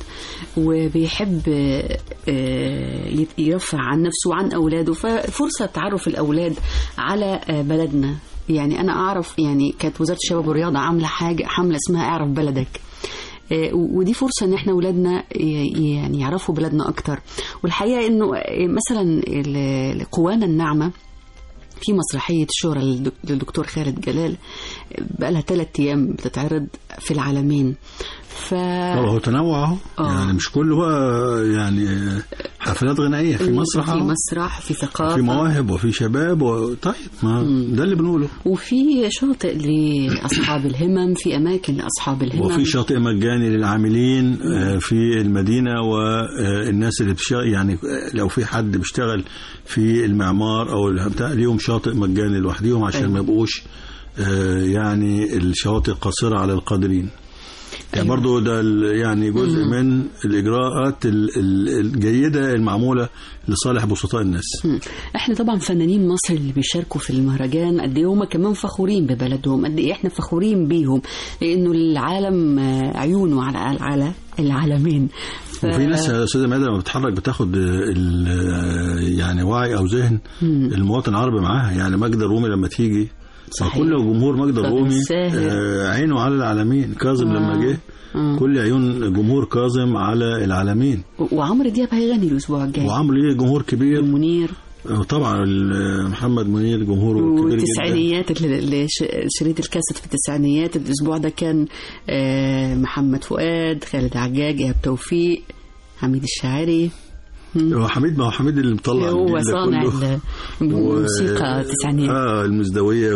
وبيحب آه، آه، يت- يرفع عن نفسه وعن أولاده ففرصة تعرف الأولاد على آه، بلدنا يعني أنا أعرف يعني كانت وزارة الشباب والرياضة عاملة حاجة حملة اسمها اعرف بلدك آه، ودي فرصة ان احنا ولادنا ي- يعني يعرفوا بلادنا اكتر والحقيقة انه آه، مثلا ال- قوانا الناعمة في مسرحية الشهرة للدك- للدكتور خالد جلال بقى لها ثلاث أيام بتتعرض في العالمين ف طب هو تنوع اهو آه. يعني مش كله بقى يعني حفلات غنائيه في مسرح في أهو. مسرح في ثقافة في مواهب وفي شباب و... طيب ما ده اللي بنقوله وفي شاطئ لأصحاب الهمم في أماكن لأصحاب الهمم وفي شاطئ مجاني للعاملين آه، في المدينة والناس اللي بتشتغل يعني آه، لو في حد بيشتغل في المعمار أو بتاع ليهم شاطئ مجاني لوحديهم عشان أيوة. ما يبقوش آه، يعني الشواطئ قاصرة على القادرين يعني أيوة. برضو ده ال- يعني جزء من الإجراءات ال- ال- الجيدة المعمولة لصالح بسطاء الناس مم. احنا طبعا فنانين مصر اللي بيشاركوا في المهرجان قد ايه هم كمان فخورين ببلدهم قد ايه احنا فخورين بيهم لانه العالم آه، عيونه على على العالمين ف... وفي ناس يا استاذه مادة لما بتتحرك بتاخد ال- يعني وعي او ذهن المواطن العربي معاها يعني ماجدة الرومي لما تيجي صحيح. كل جمهور ماجدة طب الرومي الساهر. آه، عينه على العالمين كاظم آه. لما جه آه. كل عيون جمهور كاظم على العالمين و- وعمرو دياب هيغني الاسبوع الجاي وعمرو ليه جمهور كبير منير آه، طبعا ال- محمد منير جمهوره كبير جدا والتسعينيات اللي اللي ش- شريط الكاسيت في التسعينيات الاسبوع ده كان آه، محمد فؤاد خالد عجاج ايهاب توفيق حميد الشاعري هو حميد ما هو حميد اللي مطلع هو الجيل ده صانع كله. الموسيقى و- التسعينيات اه المزدويه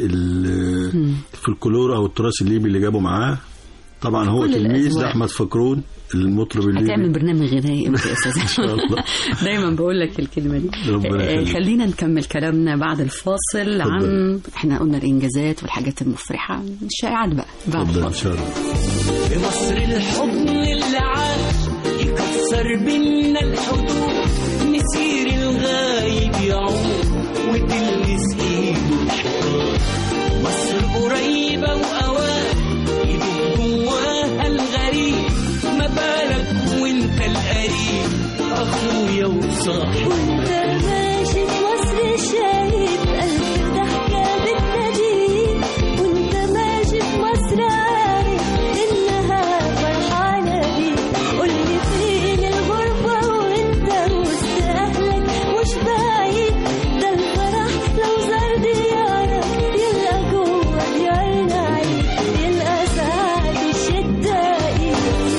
والفلكلور او التراث الليبي اللي جابه معاه طبعا هو كل تلميذ الأذواق. لاحمد فكرون المطرب هتعمل الليبي برنامج غنائي امتى يا استاذ إن شاء الله. دايما بقول لك الكلمه دي ربنا آه، يخليك. خلينا نكمل كلامنا بعد الفاصل عن احنا قلنا الانجازات والحاجات المفرحه الشائعات بقى بعد اتفضل ان الفاصل شاء الله في مصر الحضن اللي عاش يكسر بينا الحدود مسير الغايب يعود وتلمس ايده الحيطان مصر قريبة وأوان يدوب جواها الغريب ما بالك وانت القريب أخويا وصاحبي وانت ماشي في مصر شايف ألف ضحكة بتناديك وانت ماشي في مصر عارف إنها فرحانة بيك قولي فين الغربة وانت وسط أهلك مش بعيد ده الفرح لو زار ديارك يلقى جوه ديارنا عيد يلقى سعد الشدائي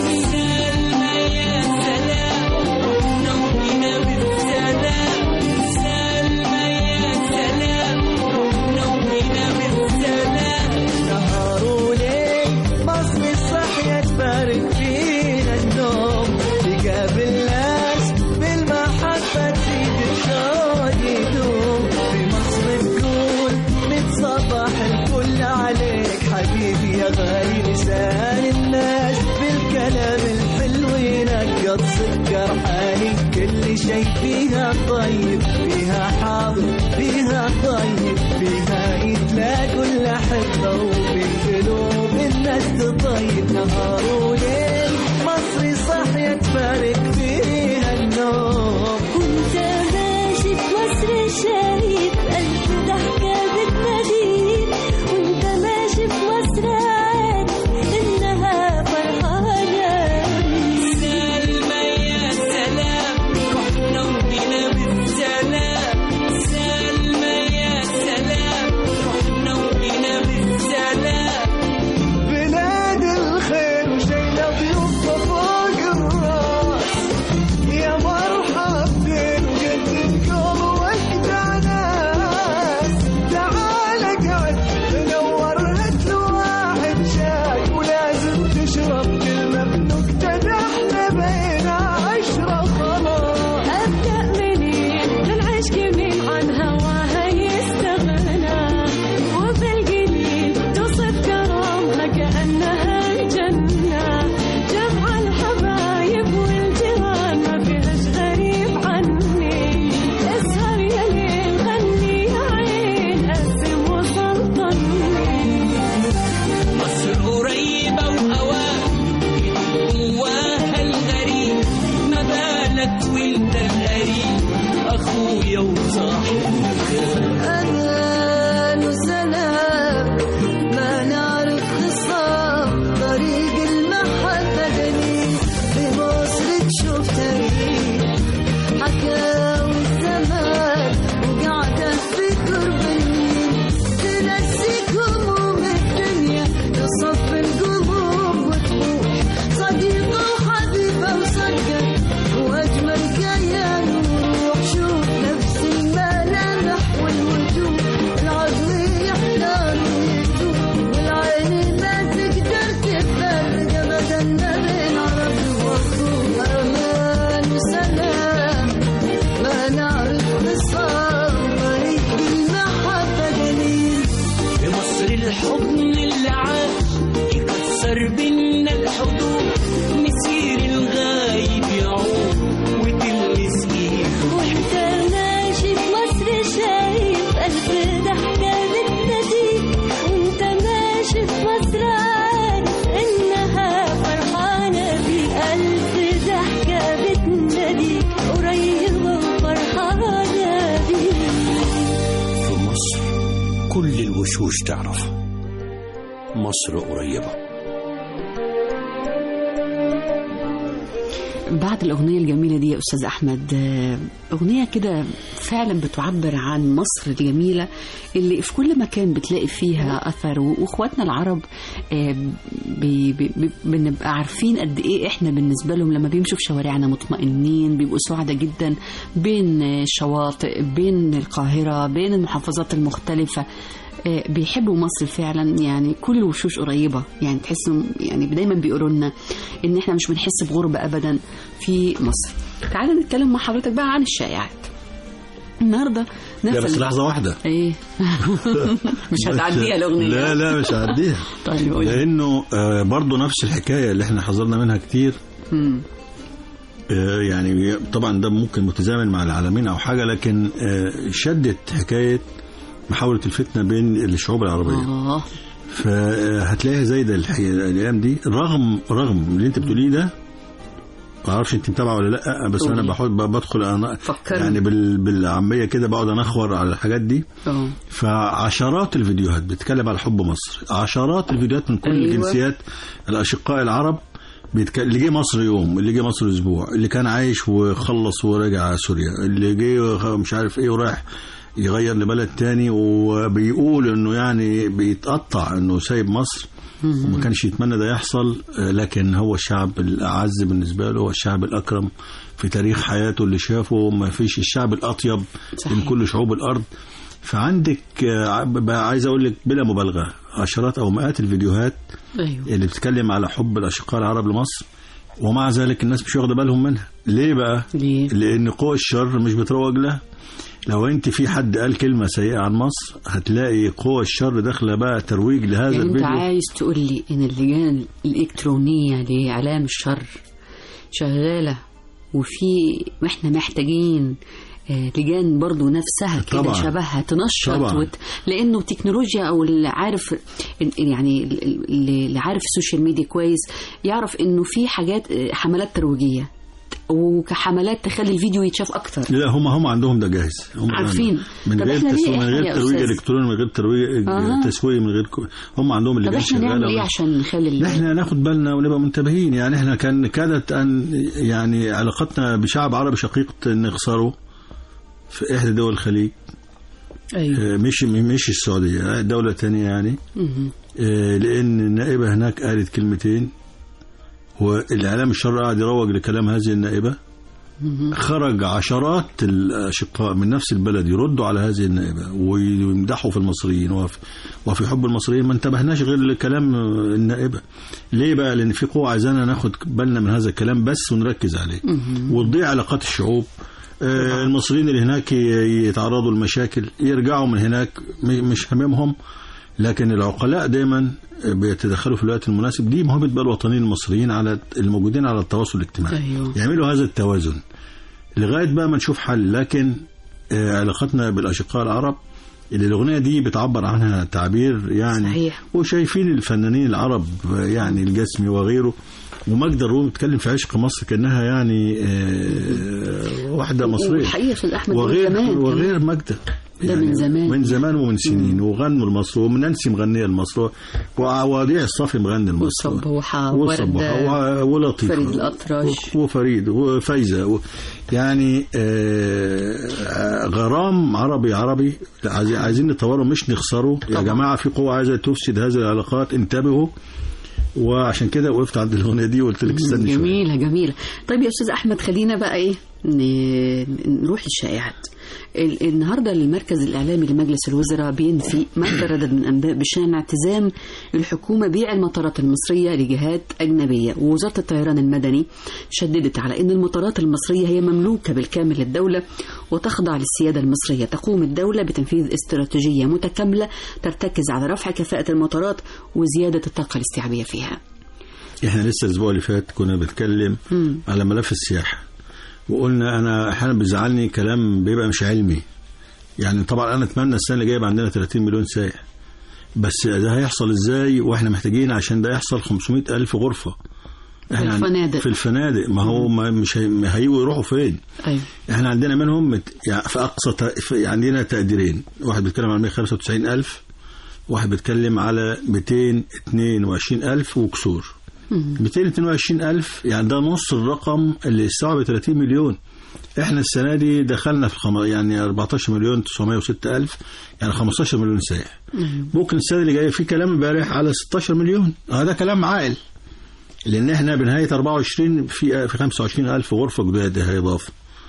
سلمى يا سلام نومنا بالسلام سلمى يا سلام نومنا بالسلام نهار وليل مصر الصحية تبارك فينا النوم تقابل ناس بالمحبة تزيد الشوق يدوم في مصر نقول نتصبح الكل عليك حبيبي يا غالي لسان الناس بالكلام الحلو ينقط سكر حالي كل شيء فيها طيب فيها حاضر فيها طيب فيها يتلاقوا الأحبة وبالقلوب الناس تطيب نهار وليل مصري صحية تبارك فيها النوم وانت ماشي في مصر شايف ألف ضحكة بتناديك وانت ماشي في مصر عارف إنها فرحانة بيك سلمى يا سلام رحنا وجينا بالسلام سلمى يا سلام رحنا وجينا بالسلام بلاد الخير وشيلة ضيوفها فوق الراس يا مرحب بين وقدمكم وجدعنا كل الوشوش تعرفها مصر قريبة بعد الأغنية الجميلة دي يا أستاذ أحمد آه، أغنية كده فعلا بتعبر عن مصر الجميلة اللي في كل مكان بتلاقي فيها أثر و- وإخواتنا العرب آه، بي بي بي- بنبقى عارفين قد إيه إحنا بالنسبة لهم لما بيمشوا في شوارعنا مطمئنين بيبقوا سعداء جدا بين آه، الشواطئ بين القاهرة بين المحافظات المختلفة آه، بيحبوا مصر فعلا يعني كل الوشوش قريبه يعني تحس إنهم- يعني دايما بيقولوا لنا ان احنا مش بنحس بغربه ابدا في مصر. تعالى نتكلم مع حضرتك بقى عن الشائعات. النهارده لا بس نفل لحظة واحدة ايه مش هتعديها الاغنيه لا لا مش هعديها طيب قول لانه آه، برضو نفس الحكايه اللي احنا حذرنا منها كتير مم. آه، يعني طبعا ده ممكن متزامن مع العالمين او حاجه لكن آه، شدت حكايه محاوله الفتنه بين الشعوب العربيه اه فهتلاقيها زايده الحقيقة الايام دي رغم رغم اللي انت بتقوليه ده ما اعرفش انت متابعه ولا لا بس انا قولي. بحط بدخل انا فكرني. يعني بال بالعاميه كده بقعد انخور على الحاجات دي اه فعشرات الفيديوهات بتتكلم على حب مصر عشرات الفيديوهات من كل أيوة. أيوة. الجنسيات الأشقاء العرب بيتك... اللي جه مصر يوم اللي جه مصر اسبوع اللي كان عايش وخلص ورجع سوريا اللي جه مش عارف ايه ورايح يغير لبلد تاني وبيقول انه يعني بيتقطع انه سايب مصر وما كانش يتمنى ده يحصل آه، لكن هو الشعب الاعز بالنسبه له هو الشعب الاكرم في تاريخ حياته اللي شافه ما فيش الشعب الاطيب صحيح. من كل شعوب الارض فعندك آه، بقى عايز اقول لك بلا مبالغه عشرات او مئات الفيديوهات ايوه اللي بتتكلم على حب الاشقاء العرب لمصر ومع ذلك الناس مش واخده بالهم منها ليه بقى ليه؟ لان قوى الشر مش بتروج لها لو انت في حد قال كلمه سيئه عن مصر هتلاقي قوى الشر داخله بقى ترويج لهذا يعني انت الفيديو عايز تقول لي ان اللجان الالكترونيه لاعلام الشر شغاله وفي واحنا محتاجين آه، لجان برضو نفسها كده طبعاً. شبهها تنشط طبعاً. وت... لانه التكنولوجيا او اللي عارف يعني اللي اللي عارف السوشيال ميديا كويس يعرف انه في حاجات آه، حملات ترويجيه وكحملات تخلي الفيديو يتشاف اكتر لا هم هم عندهم ده جاهز هم عارفين. من طب غير إحنا ليه تسويق من إحنا غير يا ترويج أستاذ؟ الكتروني من غير ترويج آه. تسويق من غير كو- هم عندهم اللي طب احنا نعمل ايه عشان نخلي ال- احنا ناخد بالنا ونبقى منتبهين يعني احنا كان كادت ان يعني علاقتنا بشعب عربي شقيق نخسره في احدى دول الخليج ايوه اه، مش مش السعوديه دوله تانية يعني مهم. اه، لان النائبه هناك قالت كلمتين والاعلام الشرعي قاعد يروج لكلام هذه النائبه خرج عشرات الاشقاء من نفس البلد يردوا على هذه النائبه ويمدحوا في المصريين وفي, وفي حب المصريين ما انتبهناش غير لكلام النائبه ليه بقى لان في قوه عايزانا ناخد بالنا من هذا الكلام بس ونركز عليه وتضيع علاقات الشعوب آه، المصريين اللي هناك ي- يتعرضوا لمشاكل يرجعوا من هناك م- مش هممهم لكن العقلاء دايما بيتدخلوا في الوقت المناسب دي مهمه بقى الوطنيين المصريين على الموجودين على التواصل الاجتماعي أيوه. يعملوا هذا التوازن لغايه بقى ما نشوف حل لكن آه، علاقتنا بالاشقاء العرب اللي الاغنيه دي بتعبر عنها تعبير يعني صحيح. وشايفين الفنانين العرب آه، يعني الجسمي وغيره وماجدة الرومي بتتكلم في عشق مصر كانها يعني آه، واحده مصريه والحقيقه يا استاذ احمد من وغير زمان كمان. وغير ماجدة ده من زمان. من زمان ومن سنين وغنوا لمصر ونانسي مغنيه لمصر ووديع الصافي مغني لمصر والصبوحة والصبوحة وردة و- ولطيفة فريد الأطرش. و- وفريد وفايزة و يعني آه، غرام عربي عربي عايز- عايزين نطوره مش نخسره يا طبعا. جماعة في قوة عايزة تفسد هذه العلاقات انتبهوا وعشان كده وقفت عند الأغنية دي وقلت لك استني شوية جميلة جميلة طيب يا أستاذ أحمد خلينا بقى إيه ن- نروح للشائعات ال- النهارده المركز الاعلامي لمجلس الوزراء بينفي ما تردد من انباء بشان اعتزام الحكومه بيع المطارات المصريه لجهات اجنبيه ووزاره الطيران المدني شددت على ان المطارات المصريه هي مملوكه بالكامل للدوله وتخضع للسياده المصريه تقوم الدوله بتنفيذ استراتيجيه متكامله ترتكز على رفع كفاءه المطارات وزياده الطاقه الاستيعابيه فيها احنا لسه الاسبوع اللي فات كنا بنتكلم على ملف السياحه وقلنا انا احيانا بيزعلني كلام بيبقى مش علمي يعني طبعا انا اتمنى السنه الجايه يبقى عندنا 30 مليون سائح بس ده هيحصل ازاي واحنا محتاجين عشان ده يحصل 500 الف غرفه احنا عن- الفنادق. في الفنادق ما هو ما مش هي- ما هيجوا يروحوا فين ايوه احنا عندنا منهم مت- يعني في اقصى ت- في عندنا تقديرين واحد بيتكلم عن 195 الف واحد بيتكلم على 222 ألف وكسور 222 ألف يعني ده نص الرقم اللي يستوعب 30 مليون احنا السنة دي دخلنا في خم... يعني 14 مليون 906 ألف يعني 15 مليون سائح ممكن السنة اللي جاية في كلام امبارح على 16 مليون هذا كلام عاقل لأن احنا بنهاية 24 في في 25 ألف غرفة جداد هيضاف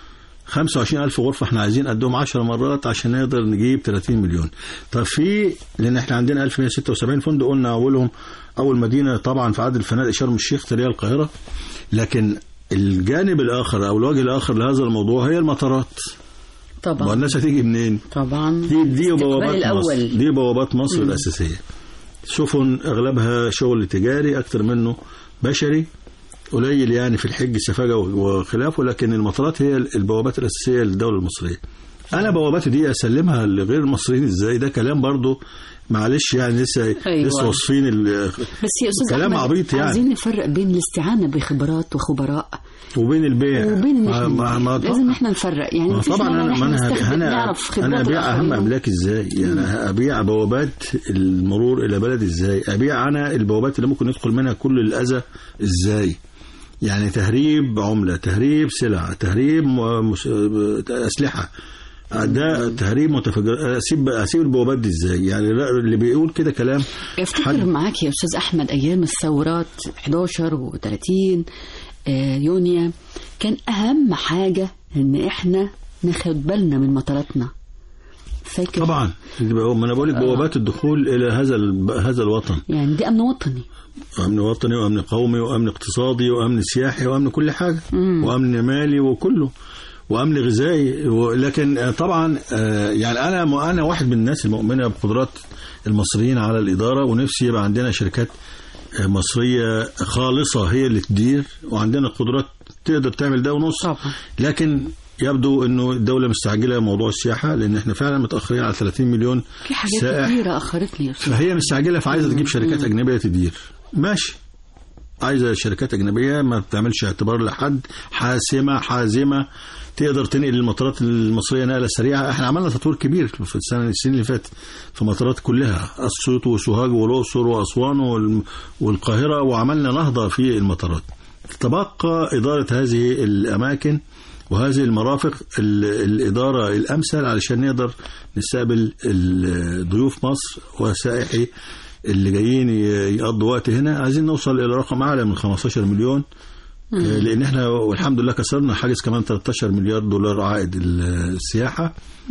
25 ألف غرفة احنا عايزين قدهم 10 مرات عشان نقدر نجيب 30 مليون طب في لأن احنا عندنا 1176 فندق قلنا أولهم أول مدينة طبعا في عدد الفنادق شرم الشيخ تريا القاهرة لكن الجانب الآخر أو الوجه الآخر لهذا الموضوع هي المطارات طبعا والناس هتيجي منين؟ طبعا دي دي استقبال بوابات مصر الأول دي بوابات مصر الأساسية سفن أغلبها شغل تجاري أكتر منه بشري قليل يعني في الحج سفاجة وخلافه لكن المطارات هي البوابات الأساسية للدولة المصرية أنا بواباتي دي أسلمها لغير المصريين إزاي ده كلام برضو معلش يعني لسه أيوة. لسه واصفين ال- بس يا أستاذ كلام أحمد عبيط يعني. عايزين نفرق بين الاستعانة بخبرات وخبراء وبين البيع وبين إن ما- إحنا ما- ما- لازم احنا نفرق يعني ما مفيش طبعا مانع إن انا إحنا ما انا نستخدم- انا نعرف خبرات انا ابيع اهم الآخرين. املاك ازاي يعني ابيع بوابات المرور الى بلد ازاي ابيع انا البوابات اللي ممكن يدخل منها كل الاذى ازاي يعني تهريب عمله تهريب سلع تهريب م- مس- اسلحه ده تهريب متفجر اسيب اسيب البوابات دي ازاي يعني لا اللي بيقول كده كلام افتكر حد- معاك يا استاذ احمد ايام الثورات 11 و30 يونيو كان اهم حاجه ان احنا ناخد بالنا من مطاراتنا فاكر طبعا ما انا بقول لك بوابات الدخول الى هذا ال- هذا الوطن يعني دي امن وطني امن وطني وامن قومي وامن اقتصادي وامن سياحي وامن كل حاجه وامن مالي وكله وامن غذائي و- لكن آه، طبعا آه، يعني انا انا واحد من الناس المؤمنه بقدرات المصريين على الاداره ونفسي يبقى عندنا شركات آه، مصريه خالصه هي اللي تدير وعندنا قدرات تقدر تعمل ده ونص طبعا. لكن يبدو انه الدوله مستعجله موضوع السياحه لان احنا فعلا متاخرين على 30 مليون في حاجات سائح كتيره اخرتني يا استاذ فهي مستعجله فعايزه تجيب شركات اجنبيه تدير ماشي عايزه شركات اجنبيه ما بتعملش اعتبار لحد حاسمه حازمه تقدر تنقل المطارات المصريه نقله سريعه احنا عملنا تطوير كبير في السنه السنين اللي فاتت في المطارات كلها اسيوط وسوهاج والاقصر واسوان والم- والقاهره وعملنا نهضه في المطارات تبقى اداره هذه الاماكن وهذه المرافق ال- الإدارة الأمثل علشان نقدر نستقبل ال- ضيوف مصر وسائحي اللي جايين ي- يقضوا وقت هنا عايزين نوصل إلى رقم أعلى من 15 مليون آه، لأن احنا والحمد لله كسرنا حاجز كمان 13 مليار دولار عائد ال- السياحة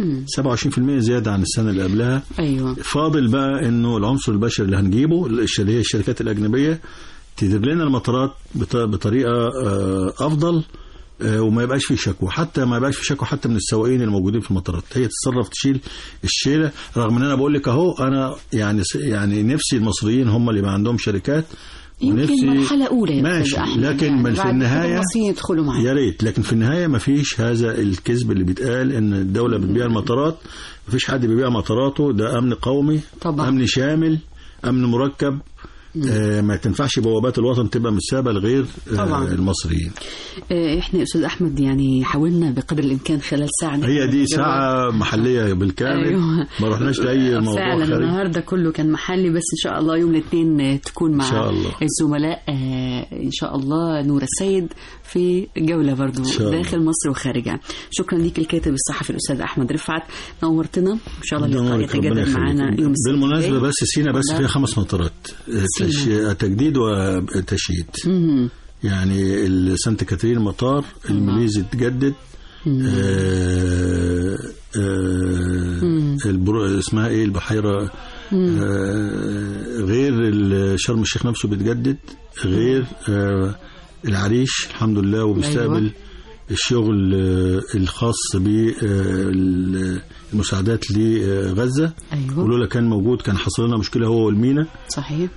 27% زيادة عن السنة اللي قبلها ايوه فاضل بقى انه العنصر البشري اللي هنجيبه الش- اللي هي الشركات الاجنبيه تدير لنا المطارات بط- بطريقه آه، افضل آه، وما يبقاش في شكوى حتى ما يبقاش في شكوى حتى من السواقين الموجودين في المطارات هي تتصرف تشيل الشيله رغم ان انا بقول لك اهو انا يعني س- يعني نفسي المصريين هم اللي يبقى عندهم شركات يمكن مرحله اولى يا ماشي أستاذ أحمد، لكن يعني من في بعد كده النهايه المصريين يدخلوا معانا يا ريت لكن في النهايه ما فيش هذا الكذب اللي بيتقال ان الدوله بتبيع المطارات ما فيش حد بيبيع مطاراته ده امن قومي طبعا. امن شامل امن مركب آه ما تنفعش بوابات الوطن تبقى مسابه لغير آه طبعا. المصريين آه، احنا يا استاذ احمد يعني حاولنا بقدر الامكان خلال ساعه هي دي ساعه محليه بالكامل أيوة. ما رحناش لاي موضوع فعلا خارجي النهارده كله كان محلي بس ان شاء الله يوم الاثنين آه، تكون مع إن شاء الله. الزملاء آه، ان شاء الله نور السيد في جوله برضو شاء الله. داخل مصر وخارجها شكرا ليك الكاتب الصحفي الاستاذ احمد رفعت نورتنا ان شاء الله اللقاء نورك، ربنا يتجدد يخليك. معانا يوم السبت بالمناسبه الجاي. بس سينا بس لا. فيها خمس مطارات آه، سينا. تش- تجديد وتشييد مهم. يعني سانت كاترين مطار الماليزي اتجدد آه آه البرو اسمها ايه البحيره آه غير ال- شرم الشيخ نفسه بيتجدد غير آه العريش الحمد لله وبيستقبل أيوة. الشغل آه الخاص بالمساعدات لغزه ايوه ولولا كان موجود كان حصل لنا مشكله هو والمينا صحيح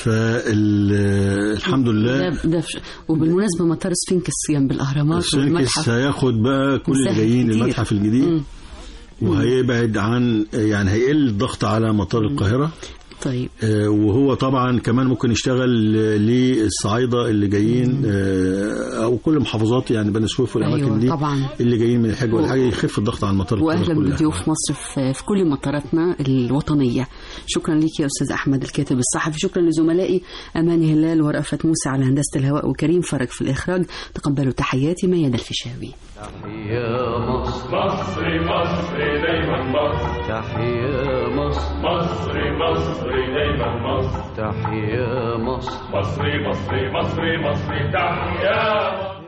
فالحمد لله ده ده في- وبالمناسبه مطار سفنكس جنب الاهرامات السيركس والمتحف هياخد بقى كل اللي مساحة جايين كتير. المتحف الجديد مم. وهيبعد عن يعني هيقل الضغط على مطار القاهرة طيب آه، وهو طبعا كمان ممكن يشتغل آه، للصعايده اللي جايين آه، او كل محافظات يعني بني سويف والاماكن أيوة، دي طبعا. اللي جايين من الحج ولا حاجه يخف الضغط على المطار واهلا كلها. بضيوف مصر في في كل مطاراتنا الوطنيه شكرا لك يا استاذ احمد الكاتب الصحفي شكرا لزملائي اماني هلال ورأفت موسى على هندسه الهواء وكريم فرج في الاخراج تقبلوا تحياتي ميادة الفيشاوي يا مصر مصر مصر دايما مصر تحيا مصر مصر مصر دايما مصر تحيا مصر مصر مصر مصر مصر تحيا مصر